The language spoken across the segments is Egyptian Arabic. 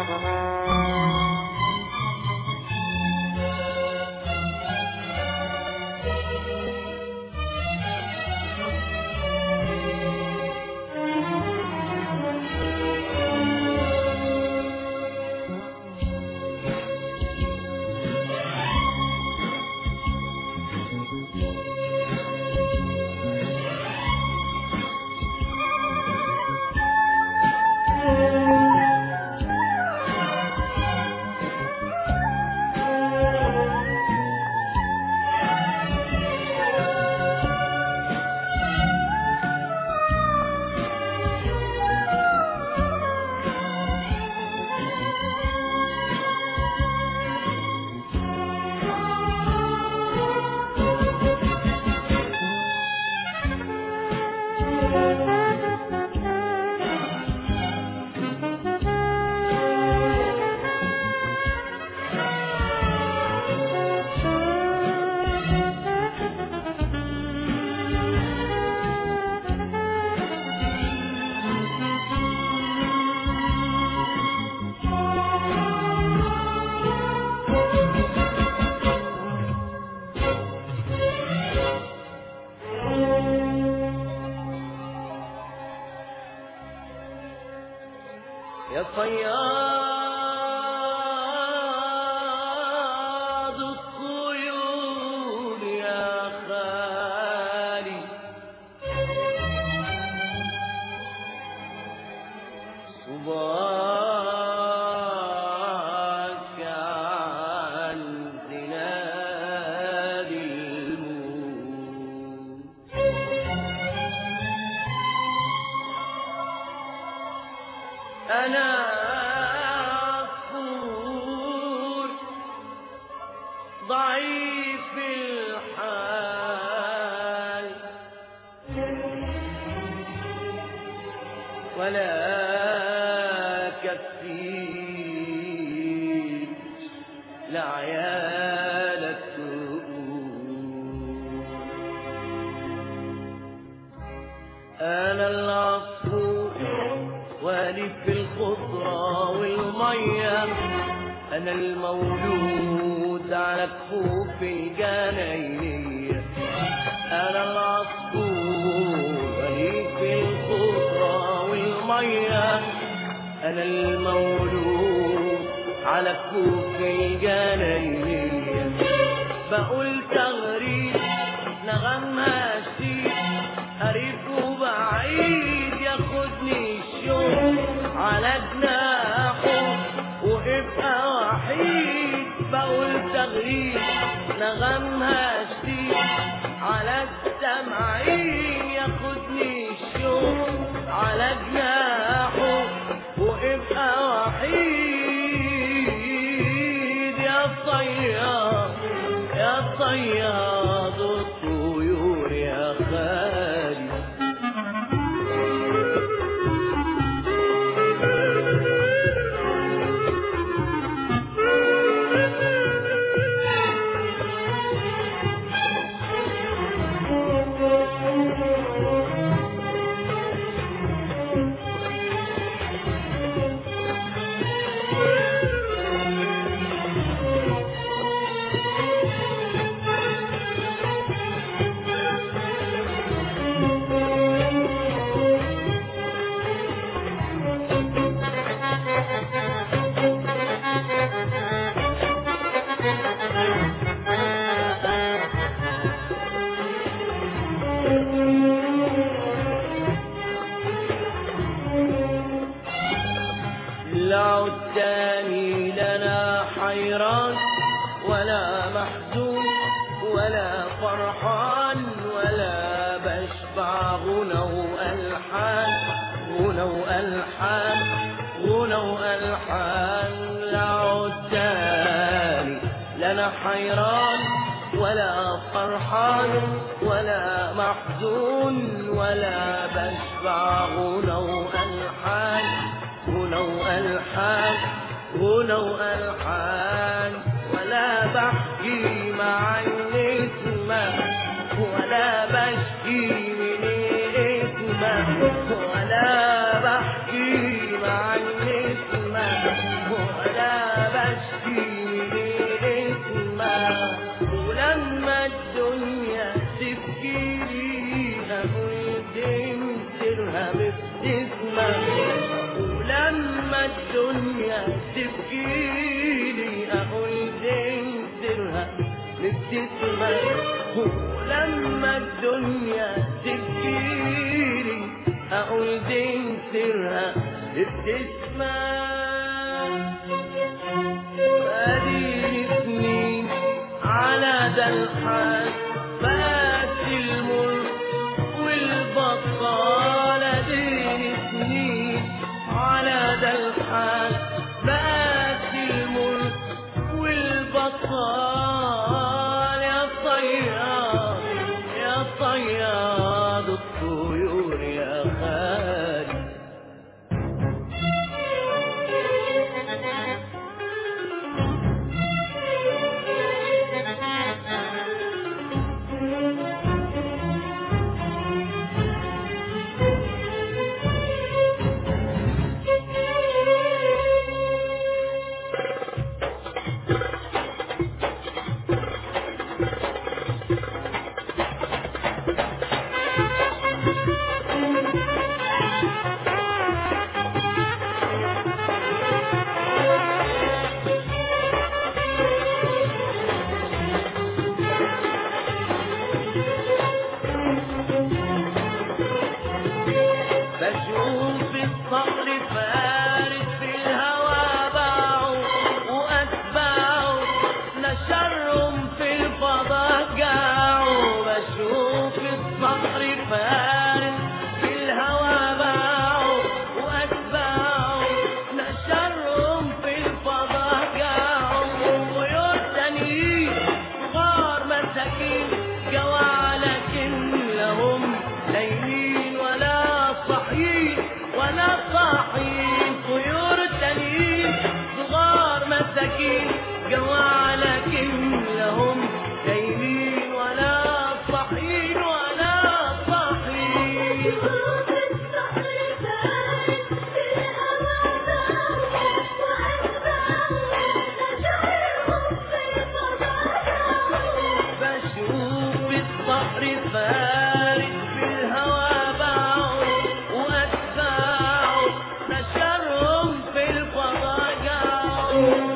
يا صياد الطيور يا خالي صباك عن زناد الموت أنا عصفور ضعيف الحال ولا كفيت لعيالك أنا العصفور والي في الخضرة والمية أنا المولود على كفوف الجناينية أنا العصفور والي في الخضرة والمية أنا المولود على كفوف الجناينية بقول تغريد نغمها شديد قريب وبعيد ياخدني الشوق على جناحه وابقى وحيد بقول تغريد نغمها شديد على السمعين ياخدني الشوق على جناحه وابقى وحيد يا صياد يا صياد الطيور يا خالي لعد تاني لنا حيران ولا محزون ولا فرحان ولا بشبع غنو ألحان غنو ألحان غنو ألحان لعد تاني لنا حيران ولا فرحان ولا محزون ولا بشبع غنو ألحان غنو ألحان غنو ألحان ولا بحكي مع النسمة ولا بشكي من الإثمة ولا بحكي مع النسمة سرها بابتسمة ولما الدنيا تبكيلي أقول دين سرها بابتسمة ولما الدنيا تبكيلي أقول دين سرها بابتسمة اديني سنين على ده الحال بس المر والبطال اديني سنين على ده الحال بس المر والبطال يا صياد يا صياد الطيور يا خالد بشوف الصقر فارس في الهوى باعوا واتباعوا نشرهم في الفضاء جاعوا بشوف الصقر فارس في الهوى باعوا واتباعوا نشرهم في الفضاء جاعوا طيور تانيين صغار مساكين جوا لكن لهم نايمين ولا صاحيين ولا صاحيين طيور تانيين صغار مساكين جوا لكن لهم نايمين ولا صاحيين ولا صاحيين بشوف الصقر فارس في الهوى باعوا واتباعوا نشرهم في الفضاء جاعوا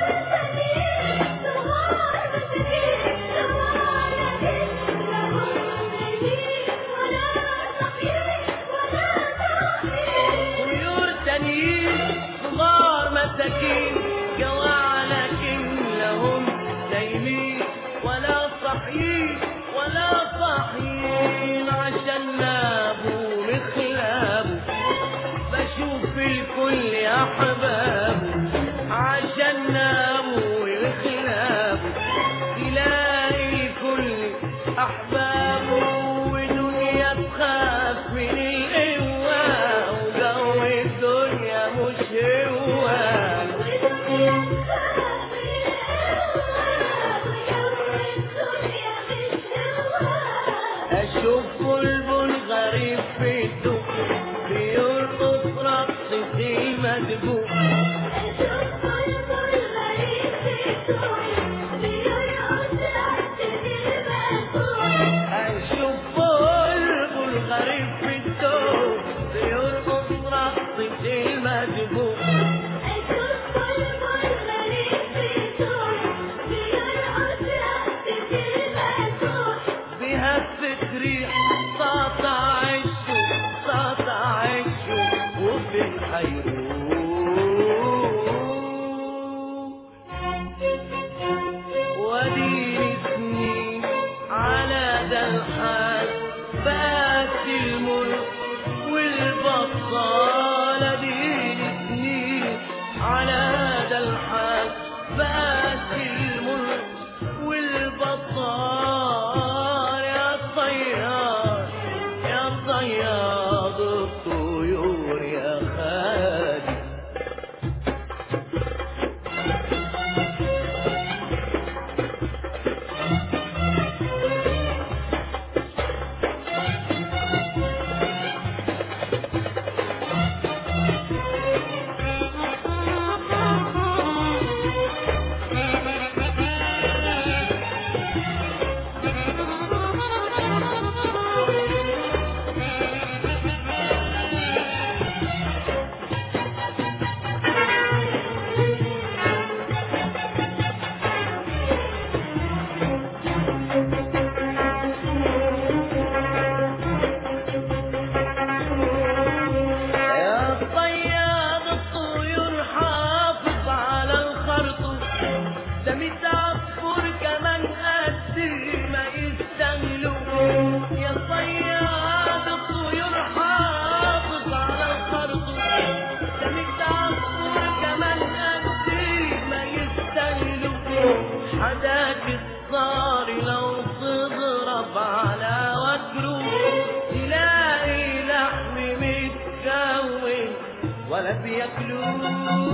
طيور تانيين صغار مساكين جوا لكن لهم نايمين ولا صاحيين ولا صاحيين عشان نابوا مخلابوا بشوف الكل احبابه عشان نابوا مخلابه تلاقي الكل احبابه ودنيا تخاف من القوة وجو الدنيا مش هو اشوف بلبل غريب في الدوق بيرقص رقصة المدبوق اشوف بلبل غريب في الدوق بيرقص رقصة المدبوق بهفة ريح ساطع الشوق ساطع الشوق وفين حيروح وديني سنين على ده الحال بات الملك ولا بياكلوش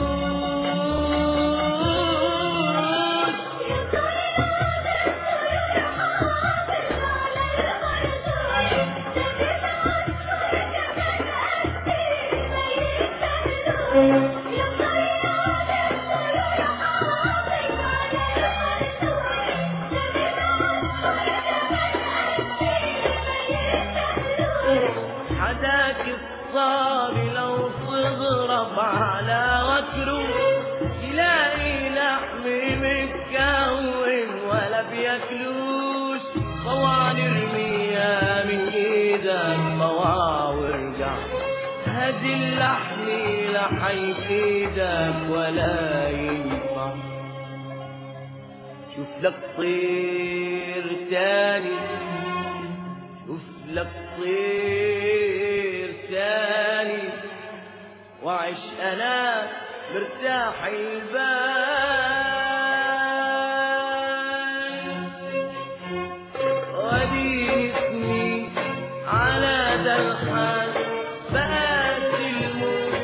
حداك الصاب لو تضرب على وكره يلاقي لحم متكون ولا بياكلوش طوع نرميها من ايدك طوع وارجع هدي اللحم لا حيفيدك ولا ينفع شوف لك طير تاني شوف لك طير تاني وعيش انا مرتاح البال وديتني على ذا الحال بقات الموت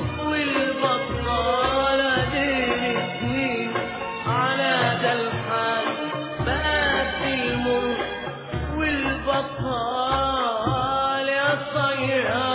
والبطالة ديتني على ذا الحال بقات الموت والبطال يا صياد